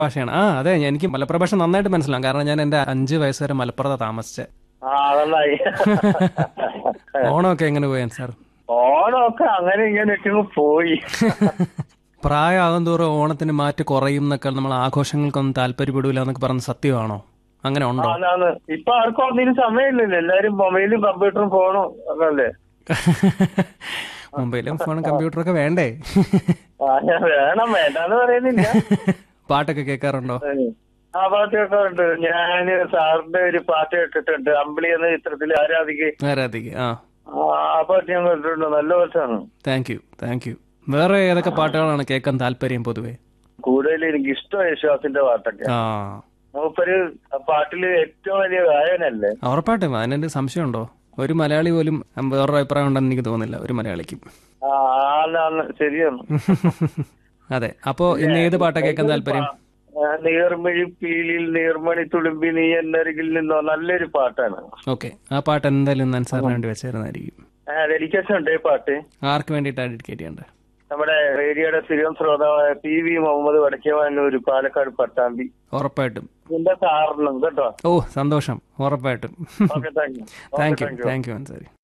ഭാഷയാണ് ആ അതെ എനിക്ക് മലപ്പുറ ഭാഷ നന്നായിട്ട് മനസ്സിലാവും കാരണം ഞാൻ എന്റെ അഞ്ച് വയസ്സ് വരെ മലപ്പുറത്താ താമസിച്ചത് ആ നന്നായി ഓണമൊക്കെ എങ്ങനെ പോയാൻ സാർ ഓണമൊക്കെ അങ്ങനെ ഇങ്ങനെ ഇട്ടങ്ങ് പോയി പ്രായമാകും തോറും ഓണത്തിന് മാറ്റ് കുറയും എന്നൊക്കെ നമ്മൾ ആഘോഷങ്ങൾക്കൊന്നും താല്പര്യപ്പെടൂല എന്നൊക്കെ പറഞ്ഞ സത്യമാണോ അങ്ങനെ ഉണ്ടോ അതാണ് ഇപ്പൊ ആർക്കും ഒന്നിനും സമയമില്ലല്ലോ എല്ലാരും മൊബൈലും കമ്പ്യൂട്ടറും ഫോണും ഒക്കെ അല്ലേ മൊബൈലും ഫോണും കമ്പ്യൂട്ടറും ഒക്കെ വേണ്ടേ ആ, ഞാൻ വേണം വേണ്ടാന്ന് പറയുന്നില്ല പാട്ടൊക്കെ കേൾക്കാറുണ്ടോ ആ പാട്ട് കേൾക്കാറുണ്ട് ഞാൻ സാറിന്റെ ഒരു പാട്ട് കേട്ടിട്ടുണ്ട് അമ്പിളി എന്ന ചിത്രത്തിൽ ആരാധിക ആരാധിക ആ ആ പാട്ട് ഞാൻ കേട്ടിട്ടുണ്ട് നല്ല പാട്ടാണ് താങ്ക് യു താങ്ക് യു വേറെ ഏതൊക്കെ പാട്ടുകളാണ് കേൾക്കാൻ താല്പര്യം പൊതുവെ കൂടുതൽ എനിക്ക് ഇഷ്ടം യേശുദാസിന്റെ പാട്ടൊക്കെ ആ മൂപ്പര് ആ പാട്ടില് ഏറ്റവും വലിയ ഗായകനല്ലേ ഉറപ്പായിട്ടും അതിനെന്ത് സംശയമുണ്ടോ ഒരു മലയാളി പോലും വേറൊരു അഭിപ്രായം ഉണ്ടെന്ന് എനിക്ക് തോന്നുന്നില്ല ഒരു മലയാളിക്കും ആ ആളാണ് ശരിയാണ് അതെ അപ്പോ ഇന്ന് ഏത് പാട്ടാ കേൾക്കാൻ താല്പര്യം ആ, നീർമിഴി പീലിൽ നീർമണി തുളുമ്പി നീ എന്നരികിൽ നിന്നോ നല്ലൊരു പാട്ടാണ് ഓക്കെ ആ പാട്ട് എന്തായാലും ഞാൻ സാറിന് വേണ്ടി വെച്ചായിരുന്നായിരിക്കും ഡെഡിക്കേഷൻ ഉണ്ട് ഈ പാട്ട് ആർക്ക് വേണ്ടിയിട്ടാണ് ഡെഡിക്കേറ്റ് ചെയ്യേണ്ടത് നമ്മുടെ റേഡിയോയുടെ സ്ഥിരം ശ്രോതാവായ പി വി മുഹമ്മദ് വടക്കേവാനൂർ പാലക്കാട് പട്ടാമ്പി ഉറപ്പായിട്ടും ഇതിന്റെ സാറിനും കേട്ടോ ഓ സന്തോഷം ഉറപ്പായിട്ടും okay thank you thank you thank you Ansari